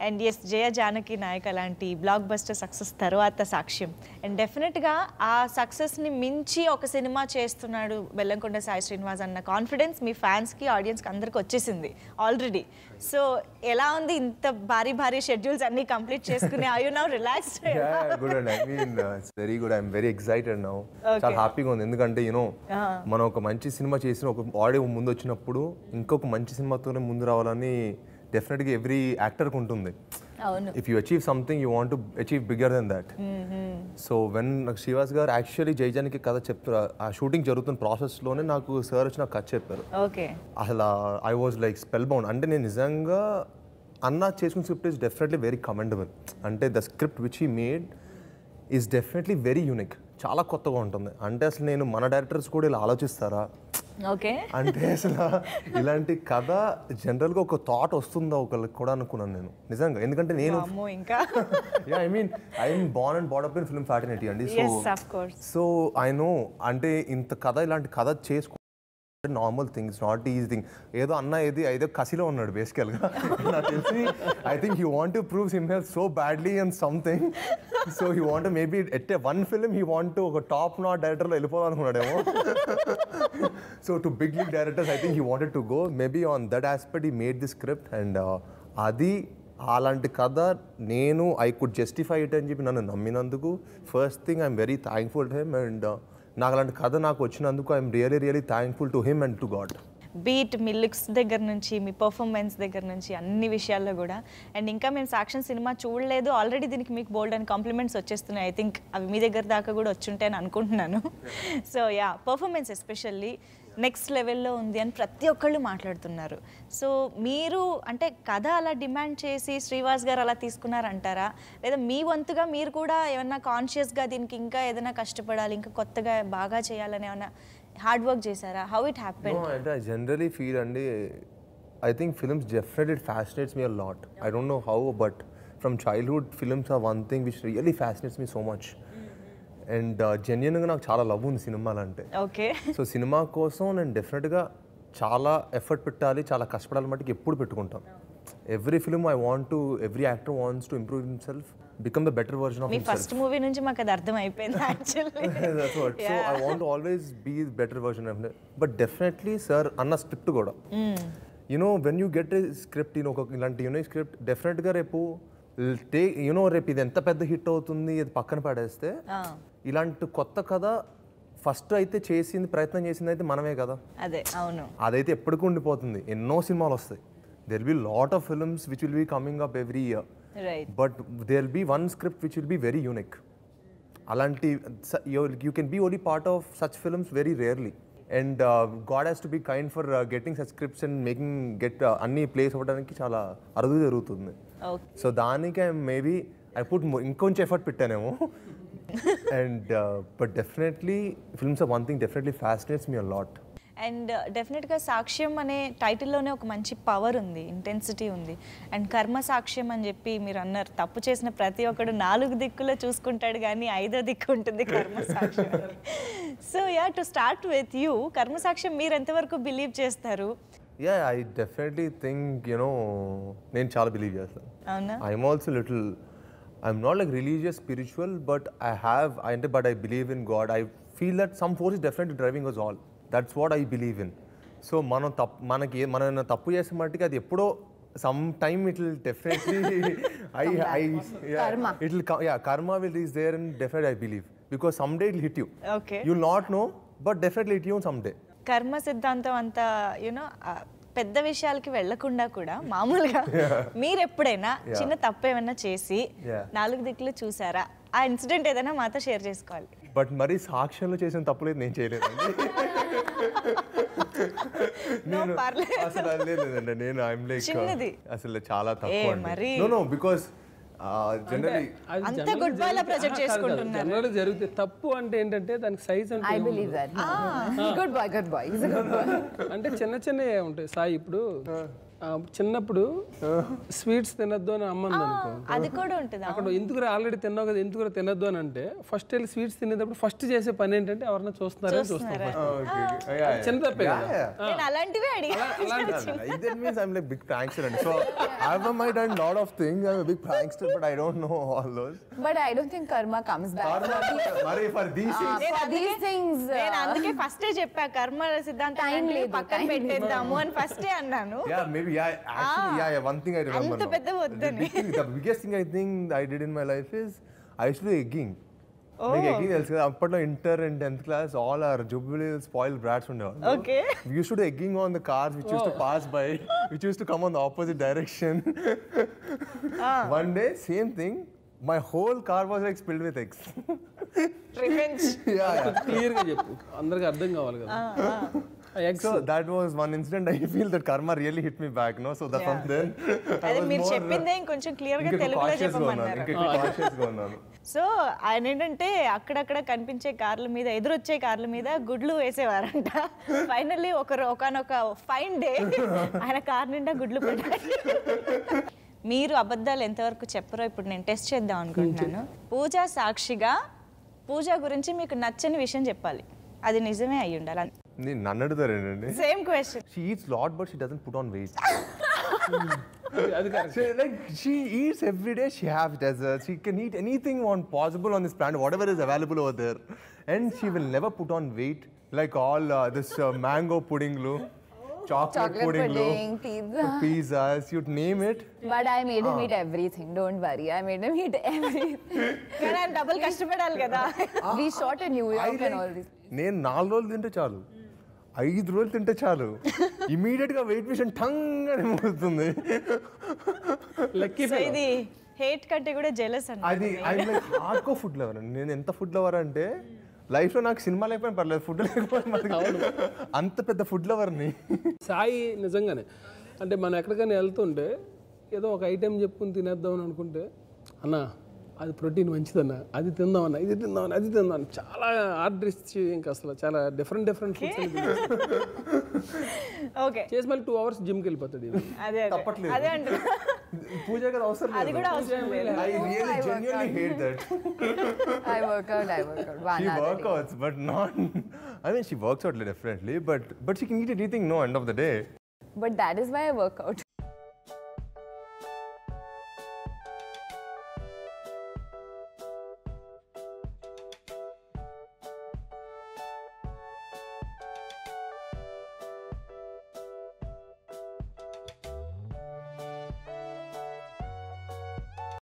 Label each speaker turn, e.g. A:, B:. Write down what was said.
A: And yes Jaya Janaki Nayak అలాంటి block buster success తర్వాత సాక్ష్యం అండ్ డెఫినెట్గా ఆ సక్సెస్ని మించి ఒక సినిమా చేస్తున్నాడు బెల్లంకొండ సాయి శ్రీనివాస్ అన్న కాన్ఫిడెన్స్ మీ ఫ్యాన్స్కి ఆడియన్స్కి అందరికి వచ్చేసింది ఆల్రెడీ సో ఎలా ఉంది ఇంత భారీ భారీ షెడ్యూల్స్ అన్ని కంప్లీట్ చేసుకుని I you now relaxed
B: good and I mean it's very good I'm very excited now చాలా హ్యాపీగా ఉంది ఎందుకంటే యూనో మనం ఒక మంచి సినిమా చేసిన ఒక ఆడియో ముందు వచ్చినప్పుడు ఇంకొక మంచి సినిమాతోనే ముందు రావాలని డెఫినెట్గా ఎవ్రీ యాక్టర్కి ఉంటుంది
A: అవును
B: if you achieve something you want to achieve bigger then that so when Srivas గారు యాక్చువల్లీ జైజానికి కథ చెప్తారు ఆ షూటింగ్ జరుగుతున్న ప్రాసెస్లోనే నాకు సార్ వచ్చి నాకు కథ చెప్పారు
A: ఓకే
B: అసలు I was like spellbound అంటే నేను నిజంగా అన్న చేసుకున్న script is definitely very commendable అంటే the script which he made is definitely very unique చాలా కొత్తగా ఉంటుంది అంటే అసలు నేను మన డైరెక్టర్స్ కూడా ఇలా ఆలోచిస్తారా
A: ఓకే
B: అంటే అసలు ఇలాంటి కథ జనరల్గా ఒక థాట్ వస్తుందా ఒకళ్ళకి కూడా అనుకున్నాను నేను నిజంగా ఎందుకంటే నేను
A: అమ్మో ఇంకా
B: I mean I'm born and brought up in film fraternity అండి so
A: yes of course
B: so I know అంటే ఇంత కథ ఇలాంటి కథ చేసుకో normal things not easy thing ఏదో అన్న ఏది ఏదో కసిలో ఉన్నాడు బేసికల్గా నాకు తెలిసి I think he want to prove himself so badly and something so he want maybe at one film he want ఒక టాప్ నాట్ డైరెక్టర్లో వెళ్ళిపోవాలనుకున్నాడేమో so to big league directors I think he wanted to go maybe on that aspect he made the script and అది అలాంటి కథ నేను I could justify it అని చెప్పి నన్ను నమ్మినందుకు first thing I'm very thankful to him and నాకు అలాంటి కథ నాకు వచ్చినందుకు I'm really really thankful to him and to God
A: బీట్ మీ లుక్స్ దగ్గర నుంచి మీ పర్ఫార్మెన్స్ దగ్గర నుంచి అన్ని విషయాల్లో కూడా అండ్ ఇంకా మేము సాక్ష్యం సినిమా చూడలేదు ఆల్రెడీ దీనికి మీకు బోల్డ్ అని కాంప్లిమెంట్స్ వచ్చేస్తున్నాయి ఐ థింక్ అవి మీ దగ్గర దాకా కూడా వచ్చుంటాయని అనుకుంటున్నాను so yeah performance especially next లెవెల్లో ఉంది అని ప్రతి ఒక్కళ్ళు మాట్లాడుతున్నారు సో మీరు అంటే కథ అలా డిమాండ్ చేసి శ్రీవాస్ గారు అలా తీసుకున్నారంటారా లేదా మీ వంతుగా మీరు కూడా ఏమన్నా కాన్షియస్గా దీనికి ఇంకా ఏదైనా కష్టపడాలి ఇంకా కొత్తగా బాగా చేయాలని ఏమన్నా హార్డ్ వర్క్ చేశారా హౌ ఇట్ హ్యాపెన్
B: No, అంటే ఐ జనరలీ ఫీల్ అండి I think films definite it fascinates me a lot I don't know how but from childhood films are one thing which really fascinates me so much and జెన్యున్గా నాకు చాలా love ఉంది సినిమాలు అంటే
A: okay
B: so cinema కోసం నేను డెఫినెట్గా చాలా ఎఫర్ట్ పెట్టాలి చాలా కష్టపడాలి మట్టుకు ఎప్పుడు పెట్టుకుంటాను every film I want to every actor wants to improve himself become the better version of
A: me first movie నుంచి మాకు అది అర్థం అయిపోయింది actually
B: That's what. So I want to always be the better version of it. But definitely, sir, అన్న script కూడా you know when you get a script in ఒక ఇలాంటి you know script డెఫినెట్గా రేపు టే యూనో రేపు ఇది ఎంత పెద్ద హిట్ అవుతుంది ఇది పక్కన పడేస్తే ఇలాంటి కొత్త కథ ఫస్ట్ అయితే చేసింది ప్రయత్నం చేసింది అయితే మనమే కదా
A: అదే అవును
B: అదైతే ఎప్పటికీ ఉండిపోతుంది ఎన్నో సినిమాలు వస్తాయి there be lot of films which will be coming up every year
A: right
B: but there be one script which will be very unique అలాంటి you can be only part of such films very rarely and God has to be kind for getting such scripts and making get అన్ని place అవ్వడానికి చాలా అరుదు జరుగుతుంది
A: okay
B: so దానికి maybe I put ఇంకొంచెం effort పెట్టానేమో and but definitely films are one thing definitely fascinates me a lot
A: and డెఫినెట్గా సాక్ష్యం అనే టైటిల్లోనే ఒక మంచి పవర్ ఉంది ఇంటెన్సిటీ ఉంది అండ్ కర్మ సాక్ష్యం అని చెప్పి మీరు అన్నారు తప్పు చేసిన ప్రతి ఒక్కడు నాలుగు దిక్కులో చూసుకుంటాడు కానీ ఐదో దిక్కు ఉంటుంది కర్మ సాక్ష్యం so yeah to start with you కర్మ సాక్ష్యం మీరు ఎంతవరకు బిలీవ్ చేస్తారు
B: yeah I definitely think you know నేను చాలా బిలీవ్ చేస్తాను
A: అవునా
B: I'm also little. I'm not like religious, spiritual, but I have. I but I believe in God. I feel that some force is definitely driving us all. That's what I believe in. So మనం తప్పు మనకి ఏ- మనం ఏమైనా తప్పు చేసే మట్టుకి అది ఎప్పుడో some time it will definitely I I it will yeah karma will is there and definite I believe because some day it hit you
A: okay
B: you not no but definitely hit you some day
A: కర్మ సిద్ధాంతం అంత you know పెద్ద విషయాలకి వెళ్లకుండా కూడా మామూలుగా మీరు ఎప్పుడైనా చిన్న తప్పు ఏమైనా చేసి
B: Yeah.
A: నాలుగు దిక్కులు చూసారా ఆ ఇన్సిడెంట్ ఏదైనా మాతో షేర్ చేసుకోవాలి
B: బట్ మరి సాక్ష్యంలో చేసిన తప్పులేదు నేను చేయలేదండి నేను
A: పర్లేదు.
B: అసలు అది లేదు లేదండి నేను ఐఎమ్ లైక్
A: చిన్నది.
B: అసలు చాలా
A: ఏ,
B: తక్కువ
A: మరి?
B: నో నో బికాస్ జనరలీ
C: అది
A: అంత
C: generally
A: good boy లా
C: జరిగితే-
A: project
C: ఆహా, కాదు, కాదు.
A: చేసుకుంటున్నారు.
C: Generally జరిగితే తప్పు అంటే ఏంటంటే దానికి సైజ్ అంటే
D: I
C: ఏముండదు.
D: believe that. Good boy, good boy. He's a good boy.
C: అంటే చిన్న చిన్నవి ఉంటాయి సాయి ఇప్పుడు ఆ, చిన్నప్పుడు స్వీట్స్ తినద్దు అని అమ్మంది అనుకో
A: అది కూడా ఉంటుందా
C: అక్కడ ఎందుకు ఆల్రెడీ తిన్నావు కదా ఎందుకు తినద్దు అని అంటే ఫస్ట్ వెళ్ళి స్వీట్స్ తినేటప్పుడు ఫస్ట్ చేసే పని ఏంటంటే ఎవరన్నా చూస్తున్నారని చూస్తాం first. చిన్న తప్పే కదా
A: నేను అలాంటివే అడిగా
B: That means I'm like big prankster. And so I've might done lot of things. I'm a big prankster, but I don't know all those.
D: But I don't think karma comes back.
B: Mari, for these
D: Uh,
B: things.
D: for these things,
A: నేను
D: uh,
A: అందుకే ఫస్టే చెప్పా కర్మ సిద్ధాంతం
D: Time
A: అంటే
D: లేదు,
A: పక్కన
D: time
A: పెట్టేద్దాము అని ఫస్టే అన్నాను
B: Yeah, maybe. Yeah, actually, yeah, yeah. One thing I remember.
A: అంత
B: now.
A: పెద్ద వద్దని.
B: The, big thing, the biggest thing I think I did in my life is I used to do egging. Like egging తెలుసు కదా అప్పట్లో inter and tenth class all are జుబులీ spoil brats ఉండేవాళ్ళు
A: Okay.
B: We used to do egging on the cars which used to pass by, which used to come on the opposite direction. One day, same thing. My whole car was like spilled with eggs.
A: Revenge
B: yeah, yeah.
C: Clear గా చెప్పు అందరికి అర్థం కావాలి కదా ఆ eggs
B: So that was one incident. I feel that karma really hit me back, no? So that from then, I
A: అదే
B: was
A: మీరు
B: more,
A: చెప్పిందే ఇంకొంచెం క్లియర్ గా
B: ఇంకా
A: తెలుగులో
B: cautious గా ఉన్నాను.
A: చెప్పమన్నారు
B: ఇంకా cautious గా ఉన్నాను.
A: సో ఆయన ఏంటంటే అక్కడక్కడ కనిపించే కార్ల మీద ఎదురొచ్చే కార్ల మీద గుడ్లు వేసేవారంట ఫైనల్లీ ఒకరు ఒకనొక ఫైన్ డే ఆయన కార్ నిండా గుడ్లు పెట్టారు మీరు అబద్ధాలు ఎంతవరకు చెప్పరో ఇప్పుడు నేను టెస్ట్ చేద్దాం అనుకుంటున్నాను పూజ సాక్షిగా పూజ గురించి మీకు నచ్చని విషయం చెప్పాలి అది నిజమే అయి ఉండాలి
B: నేను నన్ను అడుగుతారేనండి
A: same question
B: She eats lot, but she doesn't put on weight.
C: అది- అది correct.
B: She, like she eats every day. She has desserts. She can eat anything on possible on this planet, whatever is available over there, and she will never put on weight. Like all uh, this uh, mango pudding, lo, chocolate,
D: chocolate
B: pudding, lo,
D: pudding, pizza.
B: pizzas. You name it.
D: But I made him eat everything. Don't worry. I made him eat everything.
A: కానీ ఆయన double కష్టపడాలి కదా
D: we shot in New
B: I
D: York and
B: like-
D: all this.
B: నేను నాలుగు రోజులు తింటే చాలు ఐదు రోజులు తింటే చాలు ఇమీడియట్ గా వెయిట్ మిషన్ టంగ్ అని మోగుతుంది
C: లక్కీ
A: సో ఇది హేట్ కంటే కూడా జెలస్
B: అది
A: అండి
B: I like hardcore food lover అండి నేను ఎంత ఫుడ్ లవర్ అంటే లైఫ్ లో నాకు సినిమా లేకపోయినా పర్లేదు ఫుడ్ లేకపోయినా అంత పెద్ద ఫుడ్ లవర్ని
C: సాయి నిజంగానే అంటే మనం ఎక్కడికైనా వెళ్తుంటే ఏదో ఒక ఐటెం చెప్పుకుని తినేద్దాం అని అనుకుంటే అన్న అది ప్రోటీన్ మంచిదన్న అది తిందామన్న ఇది తిందామన్న అది తిందామన్న చాలా ఆర్డర్ ఇచ్చి ఇంకా అసలు చాలా డిఫరెంట్ డిఫరెంట్ ఫుడ్స్
A: ఓకే
C: చేసి మళ్ళీ టూ అవర్స్ జిమ్కి వెళ్ళిపోతాడు ఈయన.
A: అదే అదే
B: తప్పట్లేదు.
A: అదే అంటున్నా
B: పూజ కదా అవసరం
A: అది కూడా అవసరం లేదు
B: I really genuinely hate that
D: I work out, I work out. One
B: she
D: hour a day.
B: workouts but not I mean she works out differently but but she can eat anything no end of the day
D: But that is why I work out.